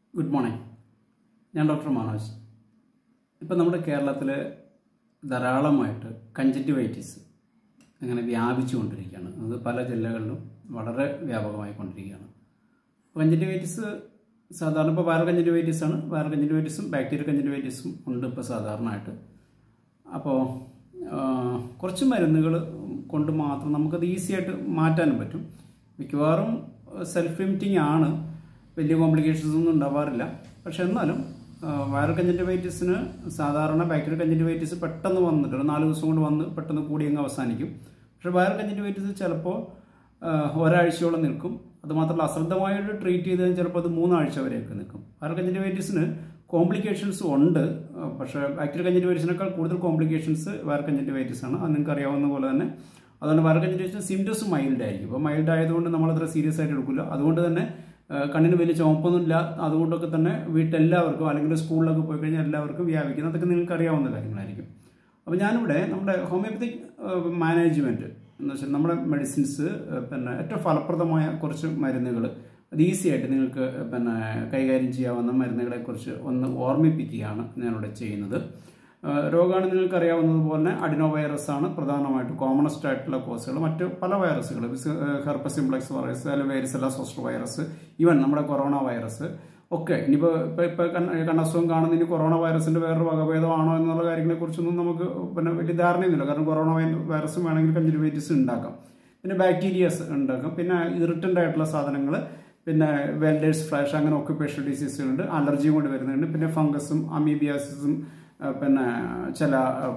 good morning ഞാൻ doctor Manoj ഇപ്പം നമ്മുടെ കേരളത്തിൽ ധാരാളമായിട്ട് കഞ്ചക്റ്റിവൈറ്റിസ് അങ്ങനെ വ്യാപിച്ചുകൊണ്ടിരിക്കുകയാണ് അത് പല ജില്ലകളിലും വളരെ വ്യാപകമായി കൊണ്ടിരിക്കുകയാണ് കഞ്ചക്റ്റിവൈറ്റിസ് സാധാരണ ഇപ്പോൾ വൈറൽ കഞ്ചക്റ്റിവൈറ്റിസ് ആണ് വൈറൽ കഞ്ചക്റ്റിവൈറ്റിസും ബാക്ടീരിയൽ കഞ്ചക്റ്റിവൈറ്റിസും ഉണ്ട് ഇപ്പോൾ സാധാരണയായിട്ട് അപ്പോൾ കുറച്ച് മരുന്നുകൾ കൊണ്ട് മാത്രം നമുക്കത് ഈസി ആയിട്ട് മാറ്റാനും പറ്റും മിക്കവാറും സെൽഫ് ലിമിറ്റിംഗ് ആണ് വലിയ കോംപ്ലിക്കേഷൻസ് ഒന്നും ഉണ്ടാവാറില്ല പക്ഷെ എന്നാലും വൈറൽ കഞ്ചക്റ്റിവൈറ്റിസിന് സാധാരണ ബാക്ടീരിയൽ കഞ്ചക്റ്റിവൈറ്റിസ് പെട്ടെന്ന് വന്നിട്ട് ഒരു നാല് ദിവസം കൊണ്ട് വന്ന് പെട്ടെന്ന് കൂടി അങ്ങ് അവസാനിക്കും പക്ഷെ വൈറൽ കഞ്ചക്റ്റിവൈറ്റിസ് ചിലപ്പോൾ ഒരാഴ്ചയോളം നിൽക്കും അതുമാത്രമല്ല അശ്രദ്ധമായിട്ട് ട്രീറ്റ് ചെയ്താൽ ചിലപ്പോൾ അത് മൂന്നാഴ്ച വരെയൊക്കെ നിൽക്കും വൈറൽ കഞ്ചക്റ്റിവൈറ്റിസിന് കോംപ്ലിക്കേഷൻസ് ഉണ്ട് പക്ഷേ ബാക്ടീരിയൽ കഞ്ചക്റ്റിവൈറ്റിസിനേക്കാൾ കൂടുതൽ കോംപ്ലിക്കേഷൻസ് വൈറൽ കഞ്ചക്റ്റിവൈറ്റിസ് ആണ് അത് നിങ്ങൾക്ക് അറിയാവുന്ന പോലെ തന്നെ അതുകൊണ്ട് വൈറൽ കഞ്ചക്റ്റിവൈറ്റിസ് സിംറ്റംസ് മൈൽഡ് ആയിരിക്കും അപ്പോൾ മൈൽഡ് ആയതുകൊണ്ട് നമ്മളത്ര സീരിയസ് ആയിട്ട് എടുക്കില്ല അതുകൊണ്ട് തന്നെ കണ്ണിന് വലിയ ചുമപ്പൊന്നുമില്ല അതുകൊണ്ടൊക്കെ തന്നെ വീട്ടിലെല്ലാവർക്കും അല്ലെങ്കിൽ സ്കൂളിലൊക്കെ പോയി കഴിഞ്ഞാൽ എല്ലാവർക്കും വ്യാപിക്കുന്നത് അതൊക്കെ നിങ്ങൾക്ക് അറിയാവുന്ന കാര്യങ്ങളായിരിക്കും അപ്പോൾ ഞാനിവിടെ നമ്മുടെ ഹോമിയോപ്പത്തിക് മാനേജ്മെൻറ്റ് എന്ന് വെച്ചാൽ നമ്മുടെ മെഡിസിൻസ് പിന്നെ ഏറ്റവും ഫലപ്രദമായ കുറച്ച് മരുന്നുകൾ അത് ഈസി ആയിട്ട് നിങ്ങൾക്ക് പിന്നെ കൈകാര്യം ചെയ്യാവുന്ന മരുന്നുകളെക്കുറിച്ച് ഒന്ന് ഓർമ്മിപ്പിക്കുകയാണ് ഞാനിവിടെ ചെയ്യുന്നത് രോഗമാണ് നിങ്ങൾക്ക് അറിയാവുന്നതുപോലെ അഡിനോ വൈറസ് ആണ് പ്രധാനമായിട്ടും കോമണസ്റ്റ് ആയിട്ടുള്ള കോസുകൾ മറ്റ് പല വൈറസുകൾ ഹെർപ്പസ് സിംപ്ലക്സ് വൈറസ് അല്ലെങ്കിൽ വൈറസല്ല സോസ്റ്റർ വൈറസ് ഈവൻ നമ്മുടെ കൊറോണ വൈറസ് ഒക്കെ ഇനിയിപ്പോൾ ഇപ്പോൾ ഇപ്പോൾ കണ്ണസുഖം കാണുന്ന ഇനി കൊറോണ വൈറസിന്റെ വേറൊരു വകഭേദമാണോ എന്നുള്ള കാര്യങ്ങളെ കുറിച്ചൊന്നും നമുക്ക് പിന്നെ വലിയ ധാരണയൊന്നുമില്ല കാരണം കൊറോണ വൈറസും വേണമെങ്കിൽ കഞ്ചുവേറ്റീസ് ഉണ്ടാക്കാം പിന്നെ ബാക്ടീരിയസ് ഉണ്ടാക്കാം പിന്നെ ഇറിറ്റൻ്റ് ആയിട്ടുള്ള സാധനങ്ങൾ പിന്നെ വെൽഡേഴ്സ് ഫ്ലാഷ് അങ്ങനെ ഒക്യുപേഷണൽ ഡിസീസുകളുണ്ട് അലർജിയും കൊണ്ട് വരുന്നുണ്ട് പിന്നെ ഫംഗസും അമീബിയാസിസും പിന്നെ ചില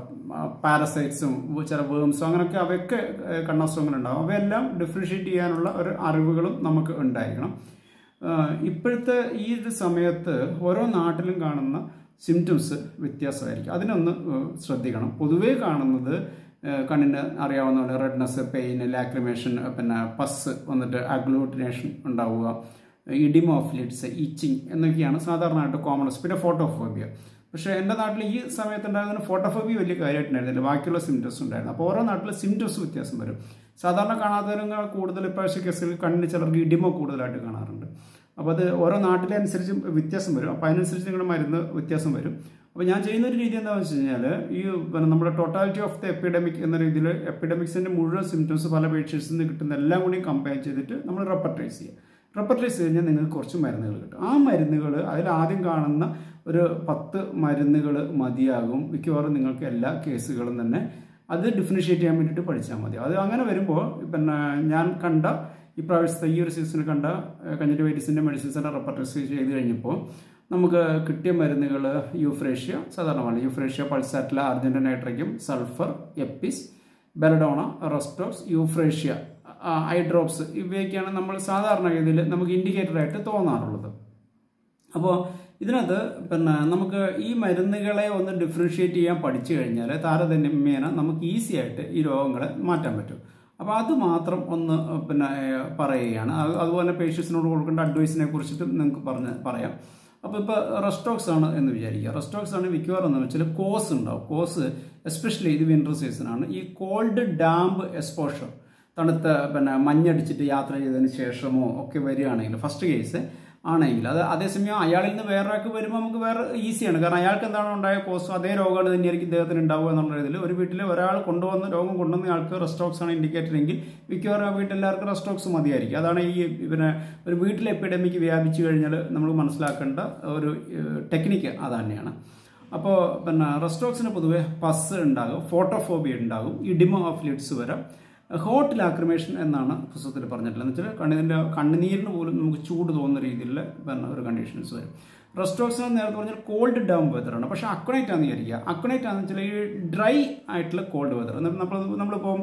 പാരസൈറ്റ്സും ചില വേംസും അങ്ങനെയൊക്കെ അവയൊക്കെ കണ്ണസുഖങ്ങളുണ്ടാകും അവയെല്ലാം ഡിഫറൻഷിയേറ്റ് ചെയ്യാനുള്ള ഒരു അറിവുകളും നമുക്ക് ഉണ്ടായിരിക്കണം ഇപ്പോഴത്തെ ഈ ഒരു സമയത്ത് ഓരോ നാട്ടിലും കാണുന്ന സിംറ്റംസ് വ്യത്യാസമായിരിക്കും അതിനൊന്ന് ശ്രദ്ധിക്കണം പൊതുവേ കാണുന്നത് കണ്ണിന് അറിയാവുന്ന പോലെ റെഡ്നെസ് പെയിൻ ലാക്രിമേഷൻ പിന്നെ പസ് വന്നിട്ട് അഗ്ലൂട്ടിനേഷൻ ഉണ്ടാവുക ഇഡിമോഫ്ലിറ്റ്സ് ഇച്ചിങ് എന്നൊക്കെയാണ് സാധാരണയായിട്ട് കോമൺസ് പിന്നെ ഫോട്ടോഫോബിയ പക്ഷേ എൻ്റെ നാട്ടിൽ ഈ സമയത്ത് ഉണ്ടാകുന്ന ഫോട്ടോഫോബിയ വലിയ കാര്യമായിട്ടുണ്ടായിരുന്നില്ല ബാക്കിയുള്ള സിംറ്റംസ് ഉണ്ടായിരുന്നു അപ്പോൾ ഓരോ നാട്ടിലെ സിംറ്റംസ് വ്യത്യാസം വരും സാധാരണ കാണാത്തതിനേക്കാൾ കൂടുതൽ ഇപ്രാവശ്യ കേസുകൾ കണ്ണിന് ചിലർക്ക് ഇടിമ കൂടുതലായിട്ട് കാണാറുണ്ട് അപ്പോൾ അത് ഓരോ നാട്ടിലെ അനുസരിച്ച് വ്യത്യാസം വരും അപ്പോൾ അതിനനുസരിച്ച് നിങ്ങളുടെ മരുന്ന് വ്യത്യാസം വരും അപ്പോൾ ഞാൻ ചെയ്യുന്ന ഒരു രീതി എന്താണെന്ന് വെച്ച് കഴിഞ്ഞാൽ ഈ പിന്നെ നമ്മുടെ ടോട്ടാലിറ്റി ഓഫ് ദ എപ്പിഡമിക് എന്ന രീതിയിൽ എപ്പിഡമിക്സിൻ്റെ മുഴുവൻ സിംറ്റംസ് പല പേഷ്യൻസിൽ നിന്ന് കിട്ടുന്ന എല്ലാം കൂടി കമ്പയർ ചെയ്തിട്ട് നമ്മൾ റെപ്പർട്ടൈസ് ചെയ്യുക റെപ്പർട്ടൈസ് കഴിഞ്ഞാൽ നിങ്ങൾക്ക് കുറച്ച് മരുന്നുകൾ കിട്ടും ആ മരുന്നുകൾ അതിൽ ആദ്യം കാണുന്ന ഒരു പത്ത് മരുന്നുകൾ മതിയാകും മിക്കവാറും നിങ്ങൾക്ക് എല്ലാ കേസുകളും തന്നെ അത് ഡിഫറൻഷിയേറ്റ് ചെയ്യാൻ വേണ്ടിയിട്ട് പഠിച്ചാൽ മതി അത് അങ്ങനെ വരുമ്പോൾ പിന്നെ ഞാൻ കണ്ട ഇപ്രാവശ്യത്തെ ഈ ഒരു സീസണിൽ കണ്ട കഞ്ചക്റ്റിവൈറ്റിസിൻ്റെ മെഡിസിൻസിൻ്റെ റെപ്പർട്ടൈസ് ചെയ്ത് കഴിഞ്ഞപ്പോൾ നമുക്ക് കിട്ടിയ മരുന്നുകൾ യൂഫ്രേഷ്യ സാധാരണമാണ് യൂഫ്രേഷ്യ പൾസാറ്റില അർജന്റീൻ നൈട്രയ്ക്കും sulphur apis belladonna rhus tox euphrasia eye drops ഇവയൊക്കെയാണ് നമ്മൾ സാധാരണ രീതിയിൽ നമുക്ക് ഇൻഡിക്കേറ്റർ ആയിട്ട് തോന്നാറുള്ളത് അപ്പോൾ ഇതിനകത്ത് പിന്നെ നമുക്ക് ഈ മരുന്നുകളെ ഒന്ന് ഡിഫറൻഷിയേറ്റ് ചെയ്യാൻ പഠിച്ചു കഴിഞ്ഞാൽ താരതമ്യേന നമുക്ക് ഈസി ആയിട്ട് ഈ രോഗങ്ങളെ മാറ്റാൻ പറ്റും അപ്പോൾ അത് മാത്രം ഒന്ന് പിന്നെ പറയുകയാണ് അതുപോലെ പേഷ്യൻസിനോട് കൊടുക്കേണ്ട അഡ്വൈസിനെ കുറിച്ചിട്ട് നിങ്ങൾക്ക് പറഞ്ഞ് പറയാം അപ്പോൾ ഇപ്പോൾ റെസ്റ്റോക്സ് ആണ് എന്ന് വിചാരിക്കുക റെസ്റ്റോക്സ് ആണ് മിക്കവാറും എന്ന് വെച്ചാൽ കോസ് ഉണ്ടാവും കോസ് എസ്പെഷ്യലി ഇത് വിൻ്റർ സീസണാണ് ഈ കോൾഡ് ഡാമ്പ് എക്സ്പോഷർ തണുത്ത പിന്നെ മഞ്ഞടിച്ചിട്ട് യാത്ര ചെയ്തതിന് ശേഷമോ ഒക്കെ വരികയാണെങ്കിൽ ഫസ്റ്റ് കേസ് ആണെങ്കിൽ അത് അതേസമയം അയാളിൽ നിന്ന് വേറൊരാൾക്ക് വരുമ്പോൾ നമുക്ക് വേറെ ഈസിയാണ് കാരണം അയാൾക്ക് എന്താണ് ഉണ്ടായ കോസ് അതേ രോഗമാണ് തന്നെയായിരിക്കും ഇദ്ദേഹത്തിന് ഉണ്ടാവുക എന്നുള്ള രീതിയിൽ ഒരു വീട്ടിൽ ഒരാൾ കൊണ്ടുവന്ന് രോഗം കൊണ്ടുവന്ന ആൾക്ക് റെസ്റ്റോക്സ് ആണ് ഇൻഡിക്കേറ്റർ എങ്കിൽ മിക്കവാറും ആ വീട്ടിലെല്ലാവർക്കും റെസ്റ്റോക്സ് മതിയായിരിക്കും അതാണ് ഈ പിന്നെ ഒരു വീട്ടിലെ എപ്പിഡമിക് വ്യാപിച്ചു കഴിഞ്ഞാൽ നമ്മൾ മനസ്സിലാക്കേണ്ട ഒരു ടെക്നിക്ക് അത് തന്നെയാണ് അപ്പോൾ പിന്നെ റെസ്റ്റോക്സിന് പൊതുവെ പസ് ഉണ്ടാകും ഫോട്ടോഫോബിയ ഉണ്ടാകും ഇഡിമോ ഓഫ് ലിഡ്സ് വരാം ഹോട്ട് ലാക്രിമേഷൻ എന്നാണ് പുസ്തകത്തിൽ പറഞ്ഞിട്ടുള്ളത് എന്ന് വെച്ചാൽ കണ്ണിൻ്റെ കണ്ണുനീരിന് പോലും നമുക്ക് ചൂട് തോന്നുന്ന രീതിയിലുള്ള പിന്നെ ഒരു കണ്ടീഷൻസ് വരും റെസ്റ്റോക്സിന് നേരത്തെ പറഞ്ഞാൽ കോൾഡ് ഡൗൺ വെതറാണ് പക്ഷേ അക്വനൈറ്റ് ആണെന്ന് വിചാരിക്കുക അക്വനൈറ്റ് ആണെന്ന് വെച്ചാൽ ഈ ഡ്രൈ ആയിട്ടുള്ള കോൾഡ് വെതർ നമ്മൾ നമ്മളിപ്പോൾ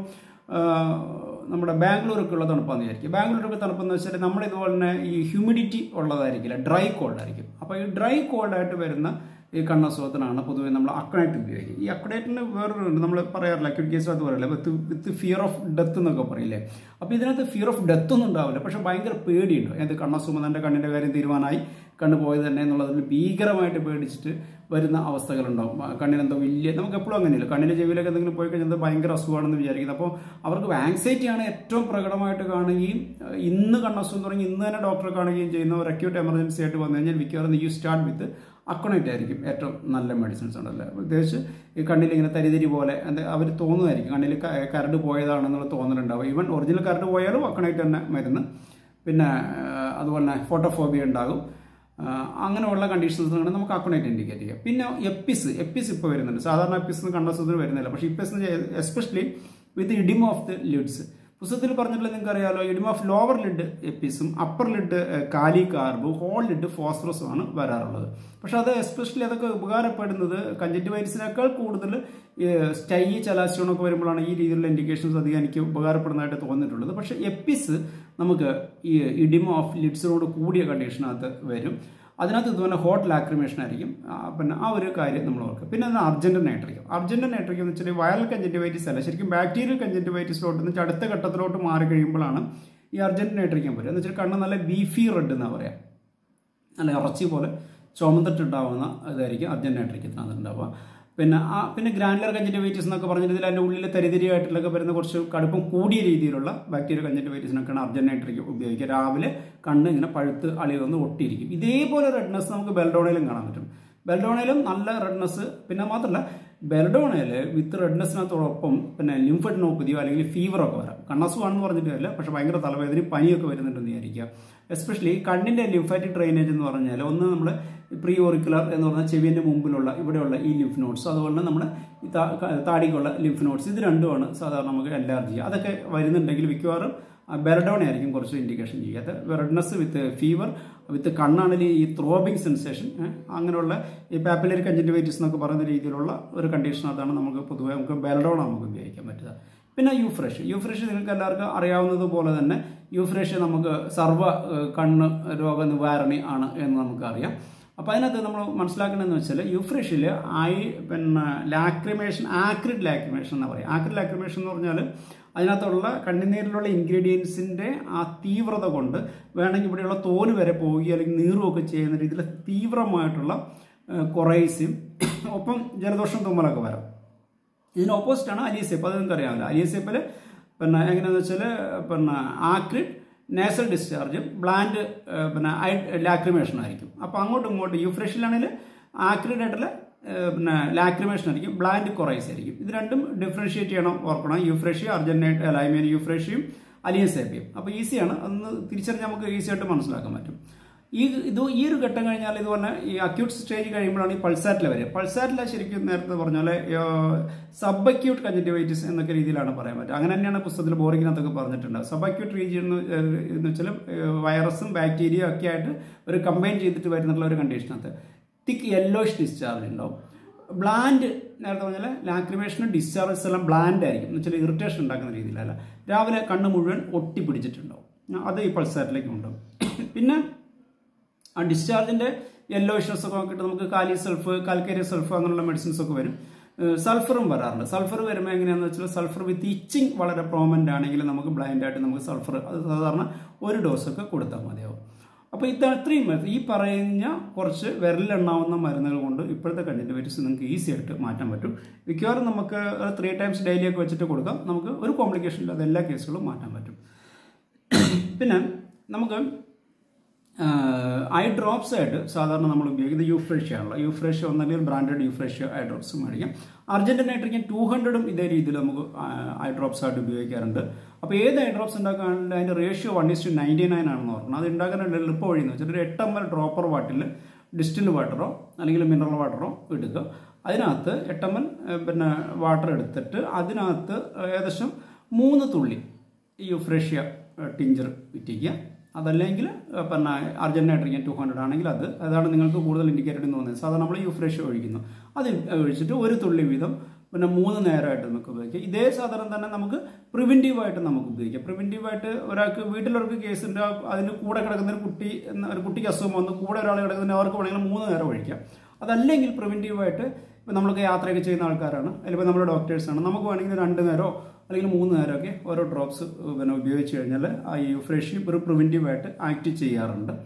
നമ്മുടെ ബാംഗ്ലൂരൊക്കെ ഉള്ള തണുപ്പാന്ന് വിചാരിക്കും ബാംഗ്ലൂരൊക്കെ തണുപ്പെന്ന് വെച്ചാൽ നമ്മുടെ ഇതുപോലെ തന്നെ ഈ ഹ്യൂമിഡിറ്റി ഉള്ളതായിരിക്കില്ല ഡ്രൈ കോൾഡ് ആയിരിക്കും അപ്പോൾ ഈ ഡ്രൈ കോൾഡായിട്ട് വരുന്ന ഈ കണ്ണസുഖത്തിനാണ് പൊതുവേ നമ്മൾ അക്വനൈറ്റ് ഉപയോഗിക്കുക ഈ അക്വനൈറ്റിന് വേറൊരു ഉണ്ട് നമ്മൾ പറയാറില്ല അക്യൂട്ട് കേസ് അത് പറയില്ല with with fear of death എന്നൊക്കെ പറയില്ലേ അപ്പോൾ ഇതിനകത്ത് ഫിയർ ഓഫ് ഡെത്ത് ഒന്നും ഉണ്ടാവില്ല പക്ഷേ ഭയങ്കര പേടിയുണ്ട് ഏത് കണ്ണസുഖം എൻ്റെ കണ്ണിൻ്റെ കാര്യം തീരുമാനമായി കണ്ണ് പോയത് തന്നെ എന്നുള്ളതിൽ ഭീകരമായിട്ട് പേടിച്ചിട്ട് വരുന്ന അവസ്ഥകളുണ്ടാവും ആ, കണ്ണിനെന്തോ വലിയ നമുക്ക് എപ്പോഴും അങ്ങനെയല്ല കണ്ണിൻ്റെ ചെവിയിലൊക്കെ എന്തെങ്കിലും പോയി കഴിഞ്ഞാൽ അത് ഭയങ്കര അസുഖമാണെന്ന് വിചാരിക്കുന്നത് അപ്പോൾ അവർക്ക് ആങ്സൈറ്റിയാണ് ഏറ്റവും പ്രകടമായിട്ട് കാണുകയും ആ, ഇന്ന് കണ്ണസുഖം തുടങ്ങി ഇന്ന് തന്നെ ഡോക്ടറെ കാണുകയും ചെയ്യുന്ന ഒരു അക്യൂട്ട് എമർജൻസി ആയിട്ട് വന്നു കഴിഞ്ഞാൽ മിക്കവാറും യു സ്റ്റാർട്ട് വിത്ത് അക്കണൈറ്റ് ആയിരിക്കും ഏറ്റവും നല്ല മെഡിസിൻസ് ഉണ്ടല്ലോ പ്രത്യേകിച്ച് ഈ കണ്ണിൽ ഇങ്ങനെ തരിതരി പോലെ എന്താ അവർ തോന്നുമായിരിക്കും കണ്ണിൽ ക- കരട് പോയതാണെന്നുള്ള തോന്നലുണ്ടാവും ഈവൻ ഒറിജിനൽ കരട് പോയാലും അക്കണൈറ്റ് തന്നെ മരുന്ന് പിന്നെ ആ, അതുപോലെ തന്നെ ഫോട്ടോഫോബിയ ഉണ്ടാകും ആ, അങ്ങനെയുള്ള കണ്ടീഷൻസ് നമുക്ക് അക്കണൈറ്റ് ഇൻഡിക്കേറ്റ് ചെയ്യാം പിന്നെ എപ്പിസ് എപ്പിസ് ഇപ്പോൾ വരുന്നുണ്ട് സാധാരണ എപ്പിസ് കണ്ടസത്തിന് വരുന്നില്ല പക്ഷേ apis especially with oedema of the lids പുസ്തകത്തിൽ പറഞ്ഞിട്ടുള്ള നിങ്ങൾക്ക് അറിയാലോ ഇഡിം ഓഫ് ലോവർ ലിഡ് എപ്പിസും upper lid kali carb whole lid ഫോസ്ഫറസും ആണ് വരാറുള്ളത് പക്ഷെ അത് എസ്പെഷ്യലി അതൊക്കെ ഉപകാരപ്പെടുന്നത് കഞ്ചക്റ്റിവൈറ്റിസിനേക്കാൾ കൂടുതൽ സ്റ്റൈ ചലാസിയോണൊക്കെ വരുമ്പോഴാണ് ഈ രീതിയിലുള്ള ഇൻഡിക്കേഷൻസ് അധികം എനിക്ക് ഉപകാരപ്പെടുന്നതായിട്ട് തോന്നിയിട്ടുള്ളത് പക്ഷെ എപ്പിസ് നമുക്ക് ഈ ഇഡിം ഓഫ് ലിഡ്സിനോട് കൂടിയ കണ്ടീഷനകത്ത് വരും അതിനകത്ത് ഇതുപോലെ ഹോട്ട് ലാക്രിമേഷൻ ആയിരിക്കും ആ, പിന്നെ ആ ഒരു കാര്യം നമ്മൾ ഓർക്കുക പിന്നെ അത് അർജന്റൻ നൈട്രിക്കും അർജന്റൻ നൈട്രിക്കും എന്ന് വെച്ചാൽ വൈറൽ കഞ്ചക്റ്റിവൈറ്റിസ് അല്ല ശരിക്കും ബാക്ടീരിയൽ കഞ്ചക്റ്റിവൈറ്റിസിലോട്ട് എന്ന് വെച്ചാൽ അടുത്ത ഘട്ടത്തിലോട്ട് മാറി കഴിയുമ്പോഴാണ് ഈ അർജന്റൻ നൈട്രിക്കും വരും എന്ന് വെച്ചാൽ കണ്ണ് നല്ല ബീഫി റെഡ് എന്നാ പറയാം നല്ല ഇറച്ചി പോലെ ചുമന്നിട്ടുണ്ടാവുന്ന ഇതായിരിക്കും അർജന്റൈട്രിക്കത്തിനകത്ത് ഉണ്ടാവുക പിന്നെ ആ പിന്നെ ഗ്രാനുലർ കഞ്ചക്റ്റിവൈറ്റിസ് എന്നൊക്കെ പറഞ്ഞിട്ട് ഇതിൽ അതിൻ്റെ ഉള്ളിൽ തരിതരിയായിട്ടുള്ളൊക്കെ വരുന്ന കുറച്ച് കടുപ്പം കൂടിയ രീതിയിലുള്ള ബാക്ടീരിയ കഞ്ചക്റ്റിവൈറ്റിസിനൊക്കെയാണ് അർജന്റൈട്രിക്ക് ഉപയോഗിക്കുക രാവിലെ കണ്ണ് ഇങ്ങനെ പഴുത്ത് അളിയൊന്ന് ഒട്ടിയിരിക്കും ഇതേപോലെ റെഡ്നെസ് നമുക്ക് ബെൽഡോണയിലും കാണാൻ പറ്റും ബെൽഡോണയിലും നല്ല റെഡ്നെസ് പിന്നെ മാത്രമല്ല ബെൽഡോണയിൽ വിത്ത് റെഡ്നെസ്സിനകത്തോടൊപ്പം പിന്നെ ലിംഫഡിനോപ്പതിയോ അല്ലെങ്കിൽ ഫീവറൊക്കെ വരാം കണ്ണസുഖമാണെന്ന് പറഞ്ഞിട്ട് കാര്യമില്ല പക്ഷെ ഭയങ്കര തലവേദനയും പനിയൊക്കെ വരുന്നുണ്ടെന്ന് വിചാരിക്കുക എസ്പെഷ്യലി കണ്ണിന്റെ ലിംഫാറ്റിക് ഡ്രെയിനേജ് എന്ന് പറഞ്ഞാൽ ഒന്ന് നമ്മൾ പ്രീ ഓറിക്കുലർ എന്ന് പറഞ്ഞാൽ ചെവിന്റെ മുമ്പിലുള്ള ഇവിടെയുള്ള ഈ ലിംഫ് നോട്ട്സ് അതുപോലെ തന്നെ നമ്മുടെ ഈ താ- ക- താടിക്കുള്ള ലിംഫ് നോട്ട്സ് ഇത് രണ്ടുമാണ് സാധാരണ നമുക്ക് അലർജി അതൊക്കെ വരുന്നുണ്ടെങ്കിൽ മിക്കവാറും ബെർഡോണ ആയിരിക്കും കുറച്ച് ഇൻഡിക്കേഷൻ ചെയ്യാത്ത റെഡ്നസ് വിത്ത് ഫീവർ വിത്ത് കണ്ണാണെങ്കിൽ ഈ ത്രോബിങ് സെൻസേഷൻ അങ്ങനെയുള്ള ഈ പാപ്പിലറി കഞ്ചൻറ്റിവൈറ്റിസ് എന്നൊക്കെ പറയുന്ന രീതിയിലുള്ള ഒരു കണ്ടീഷനകത്താണ് നമുക്ക് പൊതുവെ നമുക്ക് ബെൽഡോണ നമുക്ക് ഉപയോഗിക്കാൻ പറ്റുക പിന്നെ യൂഫ്രഷ് യൂഫ്രഷ് നിങ്ങൾക്ക് എല്ലാവർക്കും അറിയാവുന്നത് പോലെ തന്നെ യൂഫ്രഷ് നമുക്ക് സർവ്വ ഏഹ്, കണ്ണ് രോഗ നിവാരണി ആണ് എന്ന് നമുക്കറിയാം അപ്പോൾ അതിനകത്ത് നമ്മൾ മനസ്സിലാക്കണമെന്ന് വെച്ചാൽ യൂഫ്രഷിൽ ഐ പിന്നെ ലാക്രിമേഷൻ ആക്രിഡ് ലാക്രിമേഷൻ എന്ന് പറയും ആക്രിഡ് ലാക്രിമേഷൻ എന്ന് പറഞ്ഞാൽ അതിനകത്തുള്ള കണ്ണുനീരിലുള്ള ഇൻഗ്രീഡിയൻസിൻ്റെ ആ തീവ്രത കൊണ്ട് വേണമെങ്കിൽ ഇവിടെയുള്ള തോല് വരെ പോവുകയോ അല്ലെങ്കിൽ നീറുകയൊക്കെ ചെയ്യുന്ന രീതിയിൽ തീവ്രമായിട്ടുള്ള കൊറൈസും ഒപ്പം ജലദോഷം തുമ്മലൊക്കെ വരാം ഇതിന് ഓപ്പോസിറ്റാണ് അലിയസേപ്പ് അത് നിങ്ങൾക്ക് അറിയാമല്ലോ അലിയസേപ്പിൽ പിന്നെ എങ്ങനെയാണെന്ന് വെച്ചാൽ പിന്നെ ആക്രിഡ് നേസൽ ഡിസ്ചാർജും ബ്ലാൻഡ് ഏഹ്, പിന്നെ ലാക്രിമേഷൻ ആയിരിക്കും അപ്പോൾ അങ്ങോട്ടും ഇങ്ങോട്ടും യൂഫ്രഷിലാണെങ്കിൽ ആക്രിഡ് ആയിട്ടുള്ള ഏഹ്, പിന്നെ ലാക്രിമേഷൻ ആയിരിക്കും ബ്ലാൻഡ് കൊറൈസ് ആയിരിക്കും ഇത് രണ്ടും ഡിഫറൻഷിയേറ്റ് ചെയ്യണം ഓർക്കണം യൂഫ്രഷ്യ അർജന്റൈൻ അല്ല ഐ മീൻ യൂഫ്രഷ്യയും അലിയസേപ്പിയും അപ്പോൾ ഈസിയാണ് അതൊന്ന് തിരിച്ചറിഞ്ഞ് നമുക്ക് ഈസി ആയിട്ട് മനസ്സിലാക്കാൻ പറ്റും ഈ ഇത് ഈ ഒരു ഘട്ടം കഴിഞ്ഞാൽ ഇത് പറഞ്ഞാൽ ഈ അക്യൂട്ട് സ്റ്റേജ് കഴിയുമ്പോഴാണ് ഈ പൾസാറ്റിൽ വരിക പൾസാറ്റിൽ ശരിക്കും നേരത്തെ പറഞ്ഞ പോലെ സബ് അക്യൂട്ട് കഞ്ചക്റ്റിവൈറ്റിസ് എന്നൊക്കെ രീതിയിലാണ് പറയാൻ പറ്റുക അങ്ങനെ തന്നെയാണ് പുസ്തകത്തിൽ ബോറിങ്ങിനകത്തൊക്കെ പറഞ്ഞിട്ടുണ്ട് സബ് അക്യൂട്ട് റീജിയൻ എന്ന് ഏഹ് എന്ന് വെച്ചാൽ വൈറസും ബാക്ടീരിയ ഒക്കെ ആയിട്ട് ഒരു കമ്പൈൻ ചെയ്തിട്ട് വരുന്നുള്ള ഒരു കണ്ടീഷനകത്ത് തിക്ക് യെല്ലോയിഷ് ഡിസ്ചാർജ് ഉണ്ടാവും ബ്ലാൻഡ് നേരത്തെ പറഞ്ഞാൽ ലാക്രിമേഷനും ഡിസ്ചാർജസ് എല്ലാം ബ്ലാൻഡ് ആയിരിക്കും എന്ന് വെച്ചാൽ ഇറിറ്റേഷൻ ഉണ്ടാക്കുന്ന രീതിയിലല്ല രാവിലെ കണ്ണ് മുഴുവൻ ഒട്ടിപ്പിടിച്ചിട്ടുണ്ടാവും അത് ഈ പൾസാറ്റിലേക്ക് ഉണ്ടാവും പിന്നെ ആ ഡിസ്ചാർജിന്റെ യെല്ലോ ഇഷ്യൂസ് ഒക്കെ നോക്കിയിട്ട് നമുക്ക് കാലി സൾഫ് കാൽക്കേരിയ സൾഫ് അങ്ങനെയുള്ള മെഡിസിൻസ് ഒക്കെ വരും സൾഫറും വരാറുണ്ട് സൾഫർ വരുമ്പോൾ എങ്ങനെയാണെന്ന് വെച്ചാൽ സൾഫർ വിത്ത് ഇച്ചിങ് വളരെ പ്രോമൻ്റ് ആണെങ്കിൽ നമുക്ക് ബ്ലൈൻഡ് ആയിട്ട് നമുക്ക് സൾഫർ അത് സാധാരണ ഒരു ഡോസൊക്കെ കൊടുത്താൽ മതിയാവും അപ്പോൾ ഇത് അത്രയും മരുന്ന് ഈ പറയുന്ന കുറച്ച് വിരലിലെണ്ണാവുന്ന മരുന്നുകൾ കൊണ്ട് ഇപ്പോഴത്തെ കണ്ടിന്യൂവേറ്റീവ്സ് നിങ്ങൾക്ക് ഈസി ആയിട്ട് മാറ്റാൻ പറ്റും മിക്കവാറും നമുക്ക് ത്രീ ടൈംസ് ഡെയിലി ഒക്കെ വെച്ചിട്ട് കൊടുക്കാം നമുക്ക് ഒരു കോംപ്ലിക്കേഷൻ ഇല്ലാതെ എല്ലാ കേസുകളും മാറ്റാൻ പറ്റും പിന്നെ നമുക്ക് ഐ ഡ്രോപ്സ് ആയിട്ട് സാധാരണ നമ്മൾ ഉപയോഗിക്കുന്നത് യൂഫ്രഷ്യ ആണല്ലോ യൂഫ്രഷ്യ ഒന്നല്ലെങ്കിൽ ബ്രാൻഡഡ് യൂഫ്രഷ്യ ഐ ഡ്രോപ്സ് മേടിക്കാം അർജന്റീനൈട്രിക്കും ടു ഹൺഡ്രഡും ഇതേ രീതിയിൽ നമുക്ക് ഐ ഡ്രോപ്സ് ആയിട്ട് ഉപയോഗിക്കാറുണ്ട് അപ്പോൾ ഏത് ഐ ഡ്രോപ്സ് ഉണ്ടാക്കാണെങ്കിൽ അതിൻ്റെ ratio one is to ninety nine ആണെന്ന് പറഞ്ഞാൽ അത് ഉണ്ടാക്കാനുള്ള എളുപ്പ വഴി എന്ന് വെച്ചാൽ ഒരു എട്ട് എം എൽ ഡ്രോപ്പർ വാട്ടിൽ ഡിസ്റ്റിൽ വാട്ടറോ അല്ലെങ്കിൽ മിനറൽ വാട്ടറോ എടുക്കുക അതിനകത്ത് എട്ട് എം എൽ പിന്നെ വാട്ടർ എടുത്തിട്ട് അതിനകത്ത് ഏകദേശം മൂന്ന് തുള്ളി ഈ യുഫ്രഷ്യ ടിഞ്ചർ ഇറ്റിക്കുക അതല്ലെങ്കിൽ ഏഹ്, പിന്നെ അർജന്റൈട്രിക്കൻ ടു ഹൺഡ്രഡ് ആണെങ്കിൽ അത് അതാണ് നിങ്ങൾക്ക് കൂടുതൽ ഇൻഡിക്കേറ്റഡ് എന്ന് തോന്നുന്നത് സാധാരണ നമ്മൾ യുഫ്രഷ്യ ഒഴിക്കുന്നു അത് ഒഴിച്ചിട്ട് ഒരു തുള്ളി വീതം പിന്നെ മൂന്ന് നേരമായിട്ട് നമുക്ക് ഉപയോഗിക്കാം ഇതേ സാധനം തന്നെ നമുക്ക് പ്രിവെന്റീവായിട്ട് നമുക്ക് ഉപയോഗിക്കാം പ്രിവെന്റീവായിട്ട് ഒരാൾക്ക് വീട്ടിലൊരു കേസ് ഉണ്ട് അതിന് കൂടെ കിടക്കുന്ന ഒരു കുട്ടി എന്ന ഒരു കുട്ടിക്ക് അസുഖം വന്നു കൂടെ ഒരാൾ കിടക്കുന്ന അവർക്ക് വേണമെങ്കിൽ മൂന്ന് നേരം ഒഴിക്കാം അതല്ലെങ്കിൽ പ്രിവെന്റീവായിട്ട് ഇപ്പം നമ്മളൊക്കെ യാത്രയൊക്കെ ചെയ്യുന്ന ആൾക്കാരാണ് അല്ലെങ്കിൽ നമ്മുടെ ഡോക്ടേഴ്സാണ് നമുക്ക് വേണമെങ്കിൽ രണ്ട് നേരമോ അല്ലെങ്കിൽ മൂന്ന് നേരമൊക്കെ ഓരോ ഡ്രോപ്സ് പിന്നെ ഉപയോഗിച്ച് കഴിഞ്ഞാൽ ആ യുഫ്രഷി ഒരു പ്രിവെന്റീവായിട്ട് ആക്ട് ചെയ്യാറുണ്ട്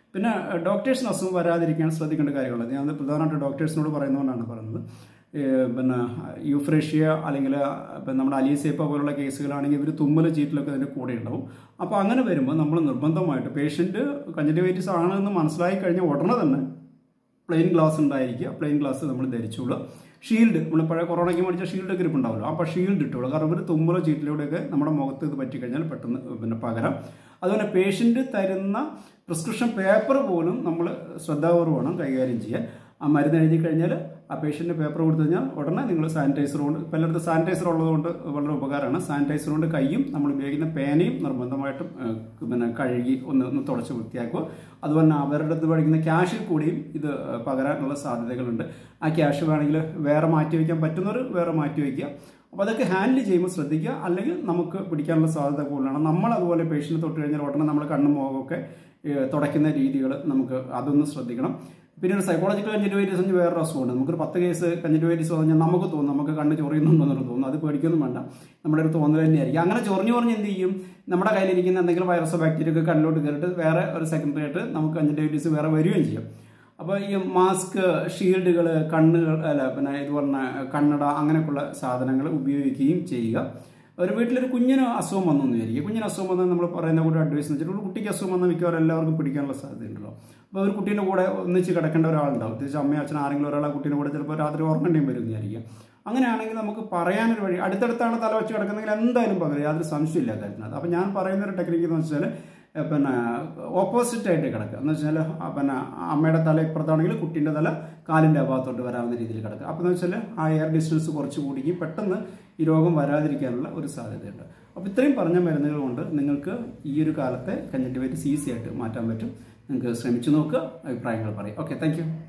പിന്നെ ഡോക്ടേഴ്സിന് അസുഖം വരാതിരിക്കാൻ ശ്രദ്ധിക്കേണ്ട കാര്യങ്ങളുള്ളത് ഞാൻ പ്രധാനമായിട്ട് ഡോക്ടേഴ്സിനോട് പറയുന്നതുകൊണ്ടാണ് പറയുന്നത് ഏഹ് പിന്നെ യൂഫ്രേഷ്യ അല്ലെങ്കിൽ ഇപ്പം നമ്മുടെ അലീസേപ്പ പോലുള്ള കേസുകളാണെങ്കിൽ ഇവർ തുമ്മൽ ചീറ്റിലൊക്കെ അതിൻ്റെ കൂടെ ഉണ്ടാവും അപ്പോൾ അങ്ങനെ വരുമ്പോൾ നമ്മൾ നിർബന്ധമായിട്ട് പേഷ്യൻറ്റ് കഞ്ചൻറ്റിവൈറ്റിസ് ആണെന്ന് മനസ്സിലായി കഴിഞ്ഞാൽ ഉടനെ തന്നെ പ്ലെയിൻ ഗ്ലാസ് ഉണ്ടായിരിക്കുക പ്ലെയിൻ ഗ്ലാസ് നമ്മൾ ധരിച്ചോളൂ ഷീൽഡ് നമ്മൾ പഴയ കൊറോണയ്ക്ക് മേടിച്ച ഷീൽഡ് ഗ്രിപ്പ് ഉണ്ടാവുമല്ലോ അപ്പോൾ ഷീൽഡ് ഇട്ടോളൂ കാരണം ഒരു തുമ്മലോ ചീറ്റിലൂടെയൊക്കെ നമ്മുടെ മുഖത്ത് ഇത് പറ്റിക്കഴിഞ്ഞാൽ പെട്ടെന്ന് പിന്നെ പകരം അതുപോലെ പേഷ്യൻ്റ് തരുന്ന പ്രിസ്ക്രിപ്ഷൻ പേപ്പർ പോലും നമ്മൾ ശ്രദ്ധാപൂർവ്വം കൈകാര്യം ചെയ്യാൻ ആ മരുന്ന് എഴുതി കഴിഞ്ഞാൽ ആ പേഷ്യൻറ്റിന് പേപ്പർ കൊടുത്തു കഴിഞ്ഞാൽ ഉടനെ നിങ്ങൾ സാനിറ്റൈസർ കൊണ്ട് ഇപ്പം എല്ലായിടത്തും സാനിറ്റൈസർ ഉള്ളതുകൊണ്ട് വളരെ ഉപകാരമാണ് സാനിറ്റൈസർ കൊണ്ട് കൈയും നമ്മൾ ഉപയോഗിക്കുന്ന പേനയും നിർബന്ധമായിട്ടും ഏഹ്, പിന്നെ കഴുകി ഒന്ന് ഒന്ന് തുടച്ച് വൃത്തിയാക്കുക അതുപോലെ തന്നെ അവരുടെ അടുത്ത് പഠിക്കുന്ന ക്യാഷിൽ കൂടിയും ഇത് ഏഹ്, പകരാനുള്ള സാധ്യതകളുണ്ട് ആ ക്യാഷ് വേണമെങ്കിൽ വേറെ മാറ്റി വയ്ക്കാൻ പറ്റുന്നവർ വേറെ മാറ്റി വയ്ക്കുക അപ്പോൾ അതൊക്കെ ഹാൻഡിൽ ചെയ്യുമ്പോൾ ശ്രദ്ധിക്കുക അല്ലെങ്കിൽ നമുക്ക് പിടിക്കാനുള്ള സാധ്യത കൂടുതലാണ് നമ്മൾ അതുപോലെ പേഷ്യൻറ്റ് തൊട്ട് കഴിഞ്ഞാൽ ഉടനെ നമ്മൾ കണ്ണും മുഖമൊക്കെ ഏഹ്, തുടയ്ക്കുന്ന രീതികൾ നമുക്ക് അതൊന്ന് ശ്രദ്ധിക്കണം പിന്നെ ഒരു സൈക്കോളജിക്കൽ കഞ്ചിറ്റുവൈറ്റീസ് എന്ന് വേറൊരു അസുഖമുണ്ട് നമുക്കൊരു പത്ത് കേസ് കഞ്ചിറ്റുവൈറ്റീസ് പറഞ്ഞാൽ നമുക്ക് തോന്നും നമുക്ക് കണ്ണ് ചൊറിയുന്നുണ്ടെന്നൊരു തോന്നും അത് പേടിക്കൊന്നും വേണ്ട നമ്മുടെ ഒരു തോന്നൽ തന്നെയായിരിക്കും അങ്ങനെ ചൊറിഞ്ഞു പറഞ്ഞ് എന്ത് ചെയ്യും നമ്മുടെ കയ്യിലിരിക്കുന്ന എന്തെങ്കിലും വൈറസോ ബാക്ടീരിയ ഒക്കെ കണ്ണിലോട്ട് കയറിയിട്ട് വേറെ ഒരു സെക്കൻഡറി ആയിട്ട് നമുക്ക് കഞ്ചിറ്റുവൈറ്റീസ് വേറെ വരികയും ചെയ്യും അപ്പോൾ ഈ മാസ്ക് ഷീൽഡുകൾ കണ്ണുകൾ അല്ല പിന്നെ ഇത് പറഞ്ഞ കണ്ണട അങ്ങനെയൊക്കെയുള്ള സാധനങ്ങൾ ഉപയോഗിക്കുകയും ചെയ്യുക ഒരു വീട്ടിലൊരു കുഞ്ഞിന് അസുഖം വന്നു എന്ന് വിചാരിക്കുക കുഞ്ഞിന് അസുഖം വന്നാൽ നമ്മൾ പറയുന്ന കൂടെ അഡ്വൈസ് എന്ന് വെച്ചിട്ട് ഒരു കുട്ടിക്ക് അസുഖം വന്നാൽ മിക്കവാറും എല്ലാവർക്കും പിടിക്കാനുള്ള സാധ്യതയുണ്ടല്ലോ അപ്പോൾ ഒരു കുട്ടീൻ്റെ കൂടെ ഒന്നിച്ച് കിടക്കേണ്ട ഒരാളുണ്ടാവും പ്രത്യേകിച്ച് അമ്മയോ അച്ഛനോ ആരെങ്കിലും ഒരാളെ കുട്ടീൻ്റെ കൂടെ ചിലപ്പോൾ രാത്രി ഉറങ്ങേണ്ടിയും വരും എന്ന് വിചാരിക്കുക അങ്ങനെയാണെങ്കിൽ നമുക്ക് പറയാനൊരു വഴി അടുത്തടുത്താണ് തല വെച്ച് കിടക്കുന്നെങ്കിൽ എന്തായാലും പകരം യാതൊരു സംശയമില്ല കാര്യത്തിനകത്ത് അപ്പോൾ ഞാൻ പറയുന്ന ഒരു ടെക്നിക്ക് എന്ന് വെച്ചാൽ ഏഹ് പിന്നെ ഓപ്പോസിറ്റ് ആയിട്ട് കിടക്കുക എന്ന് വെച്ചാൽ പിന്നെ അമ്മയുടെ തല ഇപ്പുറത്താണെങ്കിൽ കുട്ടീൻ്റെ തല കാലിൻ്റെ ഭാഗത്തോട്ട് വരാവുന്ന രീതിയിൽ കിടക്കുക അപ്പോൾ എന്ന് വെച്ചാൽ ആ എയർ ഡിസ്റ്റൻസ് കുറച്ച് കൂടുകയും പെട്ടെന്ന് ഈ രോഗം വരാതിരിക്കാനുള്ള ഒരു സാധ്യതയുണ്ട് അപ്പോൾ ഇത്രയും പറഞ്ഞ മരുന്നുകൾ കൊണ്ട് നിങ്ങൾക്ക് ഈ ഒരു കാലത്തെ കഞ്ഞിട്ടിവൈറ്റ് ഈസി ആയിട്ട് മാറ്റാൻ പറ്റും നിങ്ങൾക്ക് ശ്രമിച്ചു നോക്കുക അഭിപ്രായങ്ങൾ പറയും ഓക്കെ താങ്ക്